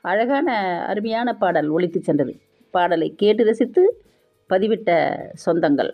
அழகான அருமையான பாடல் ஒலித்து சென்றது பாடலை கேட்டு ரசித்து பதிவிட்ட சொந்தங்கள்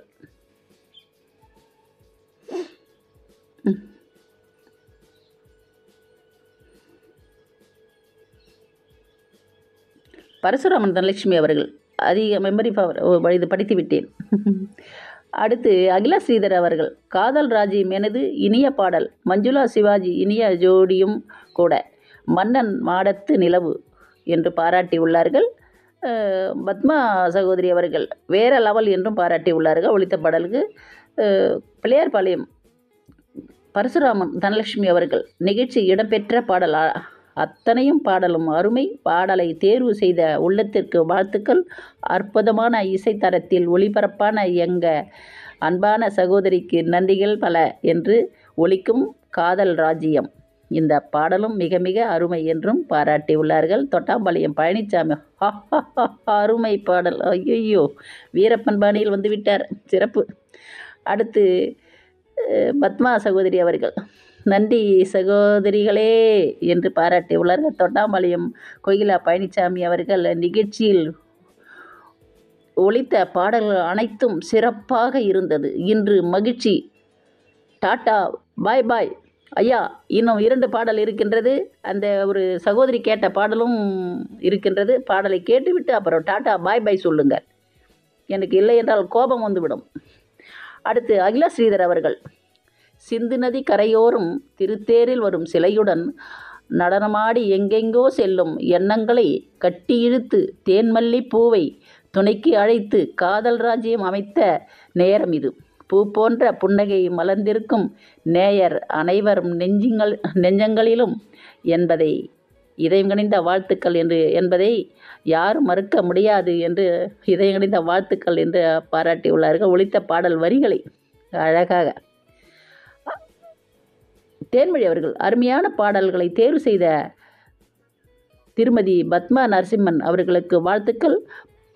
பரசுராமன் தனலட்சுமி அவர்கள் அதிக மெமரி பவர் ஓ, இது படித்து விட்டேன் அடுத்து அகிலா ஸ்ரீதர் அவர்கள் காதல் ராஜ்யம் எனது இனிய பாடல் மஞ்சுளா சிவாஜி இனிய ஜோடியும் கூட மன்னன் மாடத்து நிலவு என்று பாராட்டி உள்ளார்கள் அஹ், பத்மா சகோதரி அவர்கள் வேற லெவல் என்றும் பாராட்டி உள்ளார்கள் ஒழித்த பாடலுக்கு அஹ், பிள்ளையார்பாளையம் பரசுராமன் தனலட்சுமி அவர்கள் நிகழ்ச்சி இடம்பெற்ற பாடல் அ- அத்தனையும் பாடலும் அருமை பாடலை தேர்வு செய்த உள்ளத்திற்கு வாழ்த்துக்கள் அற்புதமான இசைத்தரத்தில் ஒளிபரப்பான எங்க அன்பான சகோதரிக்கு நன்றிகள் பல என்று ஒலிக்கும் காதல் ராஜ்யம் இந்த பாடலும் மிக மிக அருமை என்றும் பாராட்டியுள்ளார்கள் தொட்டாம்பாளையம் பழனிசாமி "ஹா, ஹா, ஹா, அருமை பாடல் ஐயோ வீரப்பன் பாணியில் வந்துவிட்டார் சிறப்பு அடுத்து அஹ், பத்மா சகோதரி அவர்கள் நன்றி சகோதரிகளே என்று பாராட்டியுள்ளார்கள் தொட்டாம்பாளையம் கோகிலா பழனிசாமி அவர்கள் நிகழ்ச்சியில் ஒலித்த பாடல்கள் அனைத்தும் சிறப்பாக இருந்தது இன்று மகிழ்ச்சி டாட்டா பாய் பாய் ஐயா இன்னும் இரண்டு பாடல் இருக்கின்றது அந்த ஒரு சகோதரி கேட்ட பாடலும் இருக்கின்றது பாடலை கேட்டுவிட்டு அப்புறம் டாட்டா பாய் பாய் சொல்லுங்கள் எனக்கு இல்லை என்றால் கோபம் வந்துவிடும் அடுத்து அகிலா ஸ்ரீதர் அவர்கள் சிந்து நதி கரையோரும் திருத்தேரில் வரும் சிலையுடன் நடனமாடி எங்கெங்கோ செல்லும் எண்ணங்களை கட்டி இழுத்து தேன்மல்லி பூவை துணைக்கு அழைத்து காதல் ராஜ்யம் அமைத்த நேரம் இது பூ போன்ற புன்னகை மலர்ந்திருக்கும் நேயர் அனைவரும் நெஞ்சுங்கள் நெஞ்சங்களிலும் என்பதை இதயங்கணிந்த வாழ்த்துக்கள் என்று என்பதை யாரும் மறுக்க முடியாது என்று இதயங்கணிந்த வாழ்த்துக்கள் என்று பாராட்டியுள்ளார்கள் ஒலித்த பாடல் வரிகளை அழகாக தேன்மொழி அவர்கள் அருமையான பாடல்களை தேர்வு செய்த திருமதி பத்மா நரசிம்மன் அவர்களுக்கு வாழ்த்துக்கள்